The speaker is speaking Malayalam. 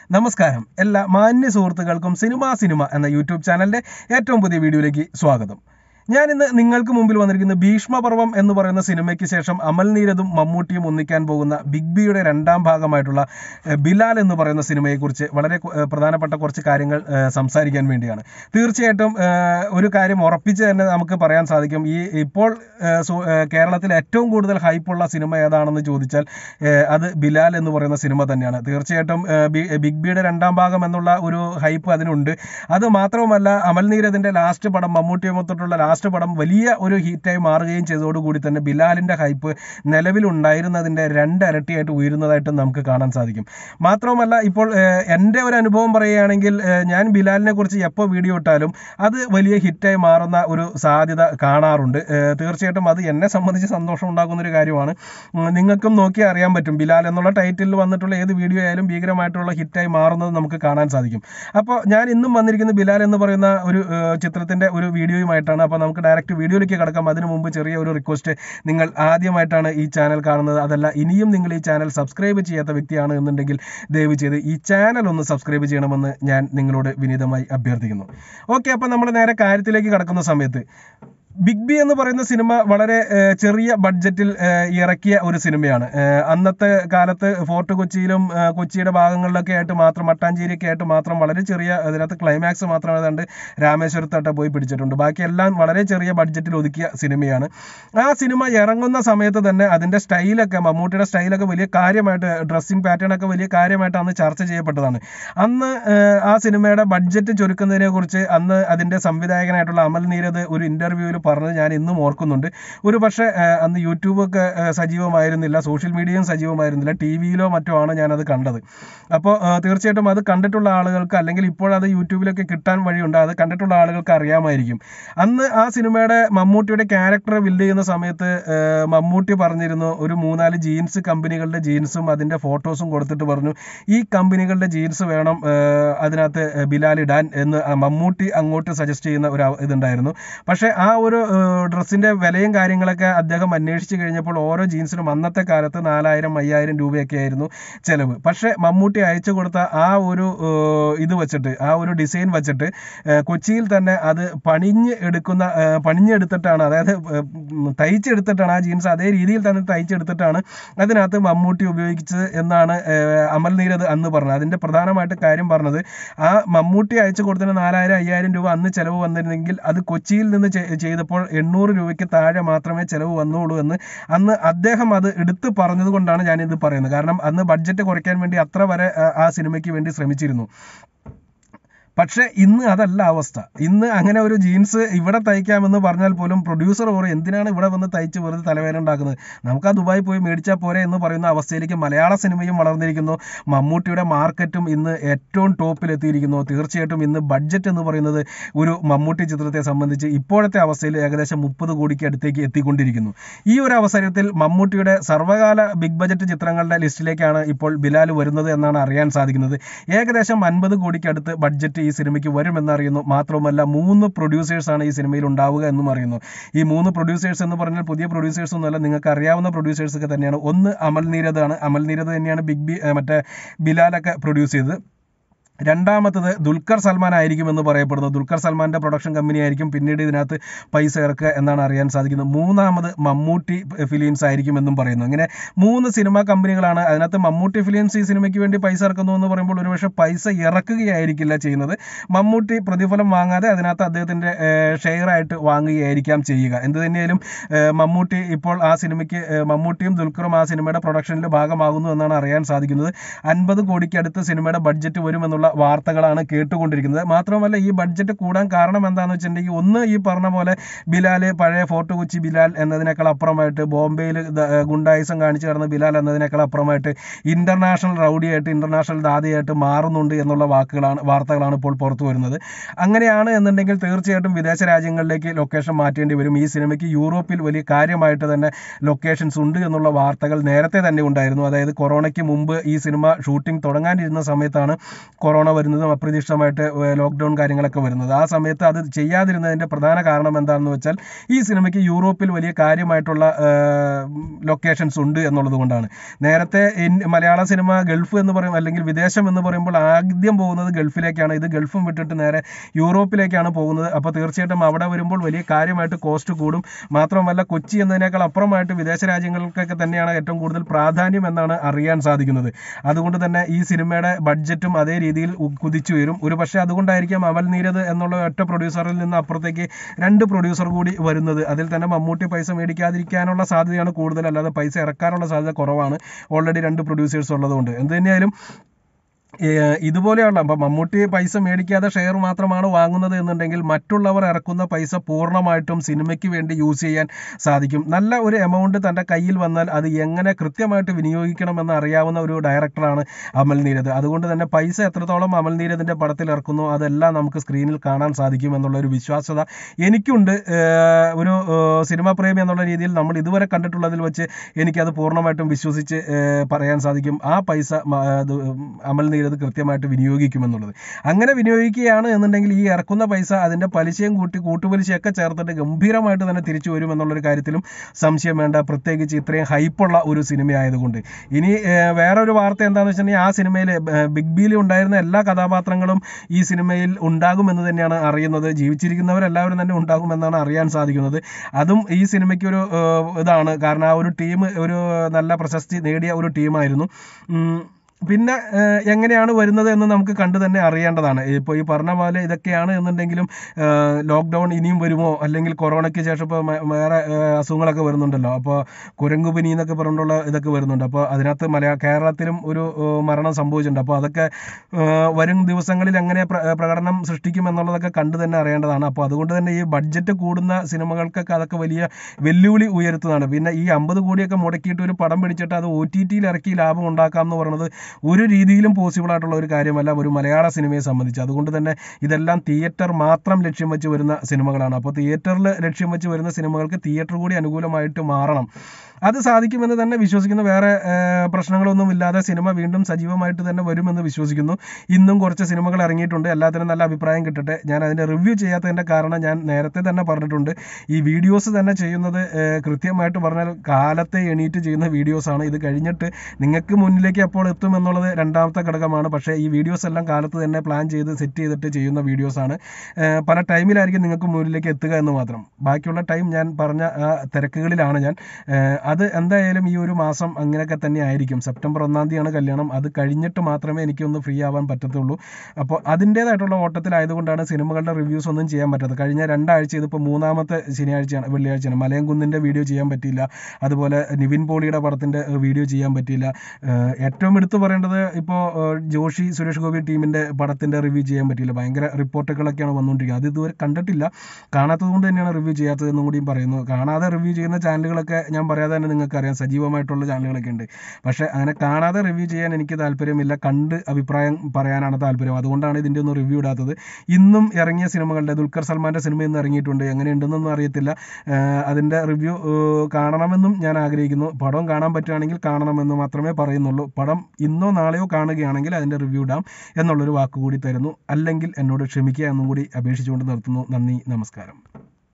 നമസ്കാരം എല്ലാ മാന്യ സുഹൃത്തുക്കൾക്കും സിനിമ സിനിമ എന്ന യൂട്യൂബ് ചാനലിന്റെ ഏറ്റവും പുതിയ വീഡിയോയിലേക്ക് സ്വാഗതം ഞാൻ ഇന്ന് നിങ്ങൾക്ക് മുമ്പിൽ വന്നിരിക്കുന്ന ഭീഷ്മപർവം എന്ന് പറയുന്ന സിനിമയ്ക്ക് ശേഷം അമൽ നീരദും മമ്മൂട്ടിയും ഒന്നിക്കാൻ പോകുന്ന ബിഗ് ബിയുടെ രണ്ടാം ഭാഗമായിട്ടുള്ള എഹ്, ബിലാൽ എന്ന് പറയുന്ന സിനിമയെക്കുറിച്ച് വളരെ കു- എഹ്, പ്രധാനപ്പെട്ട കുറച്ച് കാര്യങ്ങൾ എഹ്, സംസാരിക്കാൻ വേണ്ടിയാണ് തീർച്ചയായിട്ടും എഹ്, ഒരു കാര്യം ഉറപ്പിച്ച് തന്നെ നമുക്ക് പറയാൻ സാധിക്കും ഈ ഇപ്പോൾ എഹ്, സു- എഹ്, കേരളത്തിൽ ഏറ്റവും കൂടുതൽ ഹൈപ്പുള്ള സിനിമ ഏതാണെന്ന് ചോദിച്ചാൽ എഹ്, അത് ബിലാൽ എന്ന് പറയുന്ന സിനിമ തന്നെയാണ് തീർച്ചയായിട്ടും എഹ്, ബി- ബിഗ് ബിയുടെ രണ്ടാം ഭാഗം എന്നുള്ള ഒരു ഹൈപ്പ് അതിനുണ്ട് അത് മാത്രവുമല്ല അമൽ നീരദിന്റെ ലാസ്റ്റ് പടം മമ്മൂട്ടിയുമൊത്തിട്ടുള്ള ലാസ്റ്റ് പടം വലിയ ഒരു ഹിറ്റായി മാറുകയും ചെയ്തതോടുകൂടി തന്നെ ബിലാലിന്റെ ഹൈപ്പ് നിലവിലുണ്ടായിരുന്നതിന്റെ രണ്ടരട്ടിയായിട്ട് ഉയരുന്നതായിട്ട് നമുക്ക് കാണാൻ സാധിക്കും മാത്രവുമല്ല ഇപ്പോൾ ഏഹ്, എൻ്റെ ഒരു അനുഭവം പറയുകയാണെങ്കിൽ ഏഹ്, ഞാൻ ബിലാലിനെ കുറിച്ച് എപ്പോൾ വീഡിയോ ഇട്ടാലും അത് വലിയ ഹിറ്റായി മാറുന്ന ഒരു സാധ്യത കാണാറുണ്ട് ഏഹ്, തീർച്ചയായിട്ടും അത് എന്നെ സംബന്ധിച്ച് സന്തോഷം ഉണ്ടാക്കുന്ന ഒരു കാര്യമാണ് ഉം, നിങ്ങൾക്കും നോക്കി അറിയാൻ പറ്റും ബിലാൽ എന്നുള്ള ടൈറ്റിൽ വന്നിട്ടുള്ള ഏത് വീഡിയോ ആയാലും ഭീകരമായിട്ടുള്ള ഹിറ്റായി മാറുന്നത് നമുക്ക് കാണാൻ സാധിക്കും അപ്പോൾ ഞാൻ ഇന്നും വന്നിരിക്കുന്ന ബിലാൽ എന്ന് പറയുന്ന ഒരു ഏഹ്, ചിത്രത്തിന്റെ ഒരു വീഡിയോയുമായിട്ടാണ് അപ്പോൾ നമുക്ക് ഡയറക്റ്റ് വീഡിയോയിലേക്ക് കിടക്കാം അതിനു മുമ്പ് ചെറിയ ഒരു റിക്വസ്റ്റ് നിങ്ങൾ ആദ്യമായിട്ടാണ് ഈ ചാനൽ കാണുന്നത് അതല്ല ഇനിയും നിങ്ങൾ ഈ ചാനൽ സബ്സ്ക്രൈബ് ചെയ്യാത്ത വ്യക്തിയാണ് എന്നുണ്ടെങ്കിൽ ദയവ് ചെയ്ത് ഈ ചാനൽ ഒന്ന് സബ്സ്ക്രൈബ് ചെയ്യണമെന്ന് ഞാൻ നിങ്ങളോട് വിനീതമായി അഭ്യർത്ഥിക്കുന്നു ഓക്കെ അപ്പോൾ നമ്മൾ നേരെ കാര്യത്തിലേക്ക് കടക്കുന്ന സമയത്ത് ബിഗ് ബി എന്ന് പറയുന്ന സിനിമ വളരെ ഏഹ്, ചെറിയ ബഡ്ജറ്റിൽ ഏഹ്, ഇറക്കിയ ഒരു സിനിമയാണ് ഏഹ്, അന്നത്തെ കാലത്ത് ഫോർട്ട് കൊച്ചിയിലും ഏഹ്, കൊച്ചിയുടെ ഭാഗങ്ങളിലൊക്കെ ആയിട്ട് മാത്രം മട്ടാഞ്ചേരിയൊക്കെ ആയിട്ട് മാത്രം വളരെ ചെറിയ അതിനകത്ത് ക്ലൈമാക്സ് മാത്രം ഏതാണ്ട് രാമേശ്വരത്തോട്ട് പോയി പിടിച്ചിട്ടുണ്ട് ബാക്കിയെല്ലാം വളരെ ചെറിയ ബഡ്ജറ്റിൽ ഒതുക്കിയ സിനിമയാണ് ആ സിനിമ ഇറങ്ങുന്ന സമയത്ത് തന്നെ അതിന്റെ സ്റ്റൈലൊക്കെ മമ്മൂട്ടിയുടെ സ്റ്റൈലൊക്കെ വലിയ കാര്യമായിട്ട് ഡ്രസ്സിംഗ് പാറ്റേൺ ഒക്കെ വലിയ കാര്യമായിട്ട് അന്ന് ചർച്ച ചെയ്യപ്പെട്ടതാണ് അന്ന് ഏഹ്, ആ സിനിമയുടെ ബഡ്ജറ്റ് ചുരുക്കുന്നതിനെ കുറിച്ച് അന്ന് അതിന്റെ സംവിധായകനായിട്ടുള്ള അമൽ നീരദ് ഒരു ഇന്റർവ്യൂവിൽ പറഞ്ഞത് ഞാൻ ഇന്നും ഓർക്കുന്നുണ്ട് ഒരു പക്ഷേ ഏഹ്, അന്ന് യൂട്യൂബൊക്കെ ഏഹ്, സജീവമായിരുന്നില്ല സോഷ്യൽ മീഡിയയും സജീവമായിരുന്നില്ല ടി വിയിലോ മറ്റോ ആണ് ഞാനത് കണ്ടത് അപ്പോൾ തീർച്ചയായിട്ടും അത് കണ്ടിട്ടുള്ള ആളുകൾക്ക് അല്ലെങ്കിൽ ഇപ്പോഴത് യൂട്യൂബിലൊക്കെ കിട്ടാൻ വഴിയുണ്ട് അത് കണ്ടിട്ടുള്ള ആളുകൾക്ക് അറിയാമായിരിക്കും അന്ന് ആ സിനിമയുടെ മമ്മൂട്ടിയുടെ ക്യാരക്ടർ ബിൽഡ് ചെയ്യുന്ന സമയത്ത് ഏഹ്, മമ്മൂട്ടി പറഞ്ഞിരുന്നു ഒരു മൂന്നാല് ജീൻസ് കമ്പനികളുടെ ജീൻസും അതിന്റെ ഫോട്ടോസും കൊടുത്തിട്ട് പറഞ്ഞു ഈ കമ്പനികളുടെ ജീൻസ് വേണം ഏഹ്, അതിനകത്ത് ബിലാൽ ഇടാൻ എന്ന് ആ മമ്മൂട്ടി അങ്ങോട്ട് സജസ്റ്റ് ചെയ്യുന്ന ഒരു അവ- ഇതുണ്ടായിരുന്നു പക്ഷേ ആ ഒരു ഡ്രസ്സിന്റെ വിലയും കാര്യങ്ങളൊക്കെ അദ്ദേഹം അന്വേഷിച്ച് കഴിഞ്ഞപ്പോൾ ഓരോ ജീൻസിനും അന്നത്തെ കാലത്ത് നാലായിരം അയ്യായിരം രൂപയൊക്കെ ആയിരുന്നു ചെലവ് പക്ഷേ മമ്മൂട്ടി അയച്ചു കൊടുത്ത ആ ഒരു ഏഹ്, ഇത് വെച്ചിട്ട് ആ ഒരു ഡിസൈൻ വെച്ചിട്ട് ഏഹ്, കൊച്ചിയിൽ തന്നെ അത് പണിഞ്ഞ് എടുക്കുന്ന ഏഹ്, പണിഞ്ഞെടുത്തിട്ടാണ് അതായത് ഏഹ്, ഉം, തയ്ച്ചെടുത്തിട്ടാണ് ആ ജീൻസ് അതേ രീതിയിൽ തന്നെ തയ്ച്ചെടുത്തിട്ടാണ് അതിനകത്ത് മമ്മൂട്ടി ഉപയോഗിച്ചത് എന്നാണ് ഏഹ്, അമൽ നീരദ് അന്ന് പറഞ്ഞത് അതിന്റെ പ്രധാനമായിട്ട് കാര്യം പറഞ്ഞത് ആ മമ്മൂട്ടി അയച്ചു കൊടുത്തതിന് നാലായിരം അയ്യായിരം രൂപ അന്ന് ചെലവ് വന്നിരുന്നെങ്കിൽ അത് കൊച്ചിയിൽ നിന്ന് ചെ- ചെയ്തപ്പോൾ എണ്ണൂറ് രൂപയ്ക്ക് താഴെ മാത്രമേ ചെലവ് വന്നുള്ളൂ എന്ന് അന്ന് അദ്ദേഹം അത് എടുത്തു പറഞ്ഞത് കൊണ്ടാണ് ഞാൻ ഇത് പറയുന്നത് കാരണം അന്ന് ബഡ്ജറ്റ് കുറയ്ക്കാൻ വേണ്ടി അത്ര വരെ ആ, ആ സിനിമയ്ക്ക് വേണ്ടി ശ്രമിച്ചിരുന്നു പക്ഷേ ഇന്ന് അതല്ല അവസ്ഥ ഇന്ന് അങ്ങനെ ഒരു ജീൻസ് ഇവിടെ തയ്ക്കാമെന്ന് പറഞ്ഞാൽ പോലും പ്രൊഡ്യൂസർ പറയും എന്തിനാണ് ഇവിടെ വന്ന് തയ്ച്ച് വെറുതെ തലവേദന ഉണ്ടാക്കുന്നത് നമുക്ക് ആ ദുബായി പോയി മേടിച്ചാൽ പോരെ എന്ന് പറയുന്ന അവസ്ഥയിലേക്ക് മലയാള സിനിമയും വളർന്നിരിക്കുന്നു മമ്മൂട്ടിയുടെ മാർക്കറ്റും ഇന്ന് ഏറ്റവും ടോപ്പിൽ എത്തിയിരിക്കുന്നു തീർച്ചയായിട്ടും ഇന്ന് ബഡ്ജറ്റ് എന്ന് പറയുന്നത് ഒരു മമ്മൂട്ടി ചിത്രത്തെ സംബന്ധിച്ച് ഇപ്പോഴത്തെ അവസ്ഥയിൽ ഏകദേശം മുപ്പത് കോടിക്ക് അടുത്തേക്ക് എത്തിക്കൊണ്ടിരിക്കുന്നു ഈ ഒരു അവസരത്തിൽ മമ്മൂട്ടിയുടെ സർവ്വകാല ബിഗ് ബജറ്റ് ചിത്രങ്ങളുടെ ലിസ്റ്റിലേക്കാണ് ഇപ്പോൾ ബിലാൽ വരുന്നത് എന്നാണ് അറിയാൻ സാധിക്കുന്നത് ഏകദേശം അൻപത് കോടിക്ക് അടുത്ത് ബഡ്ജറ്റ് ഈ സിനിമയ്ക്ക് വരുമെന്നറിയുന്നു മാത്രവുമല്ല മൂന്ന് പ്രൊഡ്യൂസേഴ്സ് ആണ് ഈ സിനിമയിൽ ഉണ്ടാവുക എന്നും അറിയുന്നു ഈ മൂന്ന് പ്രൊഡ്യൂസേഴ്സ് എന്ന് പറഞ്ഞാൽ പുതിയ പ്രൊഡ്യൂസേഴ്സ് ഒന്നുമല്ല നിങ്ങൾക്ക് അറിയാവുന്ന പ്രൊഡ്യൂസേഴ്സ് ഒക്കെ തന്നെയാണ് ഒന്ന് അമൽ നീരദ് ആണ് അമൽ നീരദ് തന്നെയാണ് ബിഗ് ബി ഏ, മറ്റേ ബിലാലൊക്കെ പ്രൊഡ്യൂസ് ചെയ്തത് രണ്ടാമത്തത് ദുൽഖർ സൽമാൻ ആയിരിക്കും എന്ന് പറയപ്പെടുന്നു ദുൽഖർ സൽമാന്റെ പ്രൊഡക്ഷൻ കമ്പനി ആയിരിക്കും പിന്നീട് ഇതിനകത്ത് പൈസ ഇറക്കുക എന്നാണ് അറിയാൻ സാധിക്കുന്നത് മൂന്നാമത് മമ്മൂട്ടി ഫിലിംസ് ആയിരിക്കും എന്നും പറയുന്നു ഇങ്ങനെ മൂന്ന് സിനിമാ കമ്പനികളാണ് അതിനകത്ത് മമ്മൂട്ടി ഫിലിംസ് ഈ സിനിമയ്ക്ക് വേണ്ടി പൈസ ഇറക്കുന്നു എന്ന് പറയുമ്പോൾ ഒരുപക്ഷെ പൈസ ഇറക്കുകയായിരിക്കില്ല ചെയ്യുന്നത് മമ്മൂട്ടി പ്രതിഫലം വാങ്ങാതെ അതിനകത്ത് അദ്ദേഹത്തിന്റെ ഷെയർ ആയിട്ട് വാങ്ങുകയായിരിക്കാം ചെയ്യുക എന്ത് തന്നെയായാലും ഏഹ്, മമ്മൂട്ടി ഇപ്പോൾ ആ സിനിമയ്ക്ക് ഏഹ്, മമ്മൂട്ടിയും ദുൽഖറും ആ സിനിമയുടെ പ്രൊഡക്ഷനിൽ ഭാഗമാകുന്നു എന്നാണ് അറിയാൻ സാധിക്കുന്നത് അൻപത് കോടിക്ക് അടുത്ത് സിനിമയുടെ ബഡ്ജറ്റ് വരുമെന്നുള്ള വാർത്തകളാണ് കേട്ടുകൊണ്ടിരിക്കുന്നത് മാത്രമല്ല ഈ ബഡ്ജറ്റ് കൂടാൻ കാരണം എന്താണെന്ന് വെച്ചിട്ടുണ്ടെങ്കിൽ ഒന്ന് ഈ പറഞ്ഞ പോലെ ബിലാൽ പഴയ ഫോർട്ട് കൊച്ചി ബിലാൽ എന്നതിനേക്കാൾ അപ്പുറമായിട്ട് ബോംബെയിൽ ദ- ഗുണ്ടായിസം കാണിച്ചു കിടന്ന ബിലാൽ എന്നതിനേക്കാൾ അപ്പുറമായിട്ട് ഇന്റർനാഷണൽ റൗഡിയായിട്ട് ഇന്റർനാഷണൽ ദാദിയായിട്ട് മാറുന്നുണ്ട് എന്നുള്ള വാക്കുകളാണ് വാർത്തകളാണ് ഇപ്പോൾ പുറത്തു വരുന്നത് അങ്ങനെയാണ് എന്നുണ്ടെങ്കിൽ തീർച്ചയായിട്ടും വിദേശ രാജ്യങ്ങളിലേക്ക് ലൊക്കേഷൻ മാറ്റേണ്ടി വരും ഈ സിനിമയ്ക്ക് യൂറോപ്പിൽ വലിയ കാര്യമായിട്ട് തന്നെ ലൊക്കേഷൻസ് ഉണ്ട് എന്നുള്ള വാർത്തകൾ നേരത്തെ തന്നെ ഉണ്ടായിരുന്നു അതായത് കൊറോണയ്ക്ക് മുമ്പ് ഈ സിനിമ ഷൂട്ടിംഗ് തുടങ്ങാനിരുന്ന സമയത്താണ് കൊറോണ വരുന്നതും അപ്രതീക്ഷിതമായിട്ട് ലോക്ക്ഡൗൺ കാര്യങ്ങളൊക്കെ വരുന്നത് ആ സമയത്ത് അത് ചെയ്യാതിരുന്നതിൻ്റെ പ്രധാന കാരണം എന്താണെന്ന് വെച്ചാൽ ഈ സിനിമയ്ക്ക് യൂറോപ്പിൽ വലിയ കാര്യമായിട്ടുള്ള ലൊക്കേഷൻസ് ഉണ്ട് എന്നുള്ളത് കൊണ്ടാണ് നേരത്തെ ഇൻ- മലയാള സിനിമ ഗൾഫ് എന്ന് പറയും അല്ലെങ്കിൽ വിദേശം എന്ന് പറയുമ്പോൾ ആദ്യം പോകുന്നത് ഗൾഫിലേക്കാണ് ഇത് ഗൾഫും വിട്ടിട്ട് നേരെ യൂറോപ്പിലേക്കാണ് പോകുന്നത് അപ്പോൾ തീർച്ചയായിട്ടും അവിടെ വരുമ്പോൾ വലിയ കാര്യമായിട്ട് കോസ്റ്റ് കൂടും മാത്രമല്ല കൊച്ചി എന്നതിനേക്കാൾ അപ്പുറമായിട്ട് വിദേശ രാജ്യങ്ങൾക്കൊക്കെ തന്നെയാണ് ഏറ്റവും കൂടുതൽ പ്രാധാന്യം എന്നാണ് അറിയാൻ സാധിക്കുന്നത് അതുകൊണ്ട് തന്നെ ഈ സിനിമയുടെ ബഡ്ജറ്റും അതേ രീതിയിൽ ഉ- കുതിച്ചു വരും ഒരു പക്ഷേ അതുകൊണ്ടായിരിക്കാം അമൽ നീരദ് എന്നുള്ള ഒറ്റ പ്രൊഡ്യൂസറിൽ നിന്ന് അപ്പുറത്തേക്ക് രണ്ട് പ്രൊഡ്യൂസർ കൂടി വരുന്നത് അതിൽ തന്നെ മമ്മൂട്ടി പൈസ മേടിക്കാതിരിക്കാനുള്ള സാധ്യതയാണ് കൂടുതൽ അല്ലാതെ പൈസ ഇറക്കാനുള്ള സാധ്യത കുറവാണ് ഓൾറെഡി രണ്ട് പ്രൊഡ്യൂസേഴ്സ് ഉള്ളതുകൊണ്ട് എന്ത് തന്നെയായാലും ഏഹ് ഇതുപോലെയുള്ള അപ്പം മമ്മൂട്ടി പൈസ മേടിക്കാതെ ഷെയർ മാത്രമാണ് വാങ്ങുന്നത് എന്നുണ്ടെങ്കിൽ മറ്റുള്ളവർ ഇറക്കുന്ന പൈസ പൂർണ്ണമായിട്ടും സിനിമയ്ക്ക് വേണ്ടി യൂസ് ചെയ്യാൻ സാധിക്കും നല്ല ഒരു എമൗണ്ട് തൻ്റെ കയ്യിൽ വന്നാൽ അത് എങ്ങനെ കൃത്യമായിട്ട് വിനിയോഗിക്കണമെന്ന് അറിയാവുന്ന ഒരു ഡയറക്ടറാണ് അമൽ നീരദ് അതുകൊണ്ട് തന്നെ പൈസ എത്രത്തോളം അമൽ നീരദിൻ്റെ പടത്തിൽ ഇറക്കുന്നു അതെല്ലാം നമുക്ക് സ്ക്രീനിൽ കാണാൻ സാധിക്കും എന്നുള്ള ഒരു വിശ്വാസ്യത എനിക്കുണ്ട് ഏഹ് ഒരു ഏഹ് സിനിമാ പ്രേമി എന്നുള്ള രീതിയിൽ നമ്മൾ ഇതുവരെ കണ്ടിട്ടുള്ളതിൽ വെച്ച് എനിക്കത് പൂർണ്ണമായിട്ടും വിശ്വസിച്ച് ഏഹ് പറയാൻ സാധിക്കും ആ പൈസ മ- അത് അമൽ നീരദ് കൃത്യമായിട്ട് വിനിയോഗിക്കുമെന്നുള്ളത് അങ്ങനെ വിനിയോഗിക്കുകയാണ് എന്നുണ്ടെങ്കിൽ ഈ ഇറക്കുന്ന പൈസ അതിൻ്റെ പലിശയും കൂട്ടി കൂട്ടുപലിശയൊക്കെ ചേർത്തിട്ട് ഗംഭീരമായിട്ട് തന്നെ തിരിച്ചു വരും എന്നുള്ളൊരു കാര്യത്തിലും സംശയം വേണ്ട പ്രത്യേകിച്ച് ഇത്രയും ഹൈപ്പുള്ള ഒരു സിനിമ ആയതുകൊണ്ട് ഇനി ഏഹ്, വേറെ ഒരു വാർത്ത എന്താണെന്ന് വെച്ചിട്ടുണ്ടെങ്കിൽ ആ സിനിമയിൽ ബിഗ് ബിയിൽ ഉണ്ടായിരുന്ന എല്ലാ കഥാപാത്രങ്ങളും ഈ സിനിമയിൽ ഉണ്ടാകുമെന്ന് തന്നെയാണ് അറിയുന്നത് ജീവിച്ചിരിക്കുന്നവരെല്ലാവരും തന്നെ ഉണ്ടാകുമെന്നാണ് അറിയാൻ സാധിക്കുന്നത് അതും ഈ സിനിമയ്ക്ക് ഒരു ഏഹ്, ഇതാണ് കാരണം ആ ഒരു ടീം ഒരു നല്ല പ്രശസ്തി നേടിയ ഒരു ടീമായിരുന്നു ഉം, പിന്നെ ഏഹ്, എങ്ങനെയാണ് വരുന്നത് എന്ന് നമുക്ക് കണ്ടു തന്നെ അറിയേണ്ടതാണ് ഇപ്പോൾ ഈ പറഞ്ഞ പോലെ ഇതൊക്കെയാണ് എന്നുണ്ടെങ്കിലും ലോക്ക്ഡൗൺ ഇനിയും വരുമോ അല്ലെങ്കിൽ കൊറോണയ്ക്ക് ശേഷം ഇപ്പോൾ വേറെ ഏഹ്, അസുഖങ്ങളൊക്കെ വരുന്നുണ്ടല്ലോ അപ്പോൾ കുരങ്ങുപനി എന്നൊക്കെ പറഞ്ഞുള്ള ഇതൊക്കെ വരുന്നുണ്ട് അപ്പോൾ അതിനകത്ത് മലയാള കേരളത്തിലും ഒരു ഏഹ്, മരണം സംഭവിച്ചിട്ടുണ്ട് അപ്പോൾ അതൊക്കെ ഏഹ്, വരും ദിവസങ്ങളിൽ എങ്ങനെ പ്ര- പ്രകടനം സൃഷ്ടിക്കും എന്നുള്ളതൊക്കെ കണ്ടു തന്നെ അറിയേണ്ടതാണ് അപ്പോൾ അതുകൊണ്ട് തന്നെ ഈ ബഡ്ജറ്റ് കൂടുന്ന സിനിമകൾക്കൊക്കെ അതൊക്കെ വലിയ വെല്ലുവിളി ഉയർത്തുന്നതാണ് പിന്നെ ഈ അമ്പത് കോടിയൊക്കെ മുടക്കിയിട്ട് ഒരു പടം പിടിച്ചിട്ട് അത് ഒ ടി ടിയിൽ ഇറക്കി ലാഭം ഉണ്ടാക്കാം എന്ന് പറയുന്നത് ഒരു രീതിയിലും പോസിബിൾ ആയിട്ടുള്ള ഒരു കാര്യമല്ല ഒരു മലയാള സിനിമയെ സംബന്ധിച്ച് അതുകൊണ്ട് തന്നെ ഇതെല്ലാം തിയേറ്റർ മാത്രം ലക്ഷ്യം വെച്ച് വരുന്ന സിനിമകളാണ് അപ്പോൾ തിയേറ്ററിൽ ലക്ഷ്യം വെച്ച് വരുന്ന സിനിമകൾക്ക് തിയേറ്റർ കൂടി അനുകൂലമായിട്ട് മാറണം അത് സാധിക്കുമെന്ന് തന്നെ വിശ്വസിക്കുന്നു വേറെ ഏഹ്, പ്രശ്നങ്ങളൊന്നും ഇല്ലാതെ സിനിമ വീണ്ടും സജീവമായിട്ട് തന്നെ വരുമെന്ന് വിശ്വസിക്കുന്നു ഇന്നും കുറച്ച് സിനിമകൾ ഇറങ്ങിയിട്ടുണ്ട് എല്ലാത്തിനും നല്ല അഭിപ്രായം കിട്ടട്ടെ ഞാൻ അതിൻ്റെ റിവ്യൂ ചെയ്യാത്തതിൻ്റെ കാരണം ഞാൻ നേരത്തെ തന്നെ പറഞ്ഞിട്ടുണ്ട് ഈ വീഡിയോസ് തന്നെ ചെയ്യുന്നത് ഏഹ്, കൃത്യമായിട്ട് പറഞ്ഞാൽ കാലത്തെ എണീറ്റ് ചെയ്യുന്ന വീഡിയോസാണ് ഇത് കഴിഞ്ഞിട്ട് നിങ്ങൾക്ക് മുന്നിലേക്ക് അപ്പോൾ എത്തും എന്നുള്ളത് രണ്ടാമത്തെ ഘടകമാണ് പക്ഷേ ഈ വീഡിയോസ് എല്ലാം കാലത്ത് തന്നെ പ്ലാൻ ചെയ്ത് സെറ്റ് ചെയ്തിട്ട് ചെയ്യുന്ന വീഡിയോസാണ് ഏഹ്, പല ടൈമിലായിരിക്കും നിങ്ങൾക്ക് മുന്നിലേക്ക് എത്തുക എന്ന് മാത്രം ബാക്കിയുള്ള ടൈം ഞാൻ പറഞ്ഞ ആ തിരക്കുകളിലാണ് ഞാൻ ഏഹ്, അത് എന്തായാലും ഈ ഒരു മാസം അങ്ങനെയൊക്കെ തന്നെ ആയിരിക്കും സെപ്റ്റംബർ ഒന്നാം തീയതിയാണ് കല്യാണം അത് കഴിഞ്ഞിട്ട് മാത്രമേ എനിക്കൊന്ന് ഫ്രീ ആവാൻ പറ്റത്തുള്ളൂ അപ്പോൾ അതിൻ്റേതായിട്ടുള്ള ഓട്ടത്തിലായതുകൊണ്ടാണ് സിനിമകളുടെ റിവ്യൂസ് ഒന്നും ചെയ്യാൻ പറ്റാത്തത് കഴിഞ്ഞ രണ്ടാഴ്ച ഇതിപ്പോൾ മൂന്നാമത്തെ ശനിയാഴ്ചയാണ് വെള്ളിയാഴ്ചയാണ് മലയംകുന്നിൻ്റെ വീഡിയോ ചെയ്യാൻ പറ്റിയില്ല അതുപോലെ നിവിൻ പോളിയുടെ പടത്തിൻ്റെ വീഡിയോ ചെയ്യാൻ പറ്റിയില്ല ഏഹ് ഏറ്റവും എടുത്തു പറയേണ്ടത് ഇപ്പോൾ ജോഷി സുരേഷ് ഗോപി ടീമിൻ്റെ പടത്തിൻ്റെ റിവ്യൂ ചെയ്യാൻ പറ്റിയില്ല ഭയങ്കര റിപ്പോർട്ടുകളൊക്കെയാണ് വന്നുകൊണ്ടിരിക്കുന്നത് അത് ഇതുവരെ കണ്ടിട്ടില്ല കാണാത്തത് കൊണ്ട് തന്നെയാണ് റിവ്യൂ ചെയ്യാത്തത് എന്നും കൂടിയും പറയുന്നു കാണാതെ റിവ്യൂ ചെയ്യുന്ന ചാനലുകളൊക്കെ ഞാൻ പറയാതെ തന്നെ നിങ്ങൾക്ക് അറിയാം സജീവമായിട്ടുള്ള ചാനലുകളൊക്കെ ഉണ്ട് പക്ഷേ അങ്ങനെ കാണാതെ റിവ്യൂ ചെയ്യാൻ എനിക്ക് താല്പര്യമില്ല കണ്ട് അഭിപ്രായം പറയാനാണ് താല്പര്യം അതുകൊണ്ടാണ് ഇതിൻ്റെ ഒന്നും റിവ്യൂ ഇടാത്തത് ഇന്നും ഇറങ്ങിയ സിനിമകളുടെ ദുൽഖർ സൽമാൻ്റെ സിനിമ ഇന്ന് ഇറങ്ങിയിട്ടുണ്ട് എങ്ങനെയുണ്ടെന്നൊന്നും അറിയത്തില്ല ഏഹ് അതിൻ്റെ റിവ്യൂ കാണണമെന്നും ഞാൻ ആഗ്രഹിക്കുന്നു പടം കാണാൻ പറ്റുകയാണെങ്കിൽ കാണണമെന്ന് മാത്രമേ പറയുന്നുള്ളൂ പടം ഇന്നോ നാളെയോ കാണുകയാണെങ്കിൽ അതിൻ്റെ റിവ്യൂ ഇടാം എന്നുള്ളൊരു വാക്കുകൂടി തരുന്നു അല്ലെങ്കിൽ എന്നോട് ക്ഷമിക്കുക എന്നും കൂടി അപേക്ഷിച്ചുകൊണ്ട് നിർത്തുന്നു നന്ദി നമസ്കാരം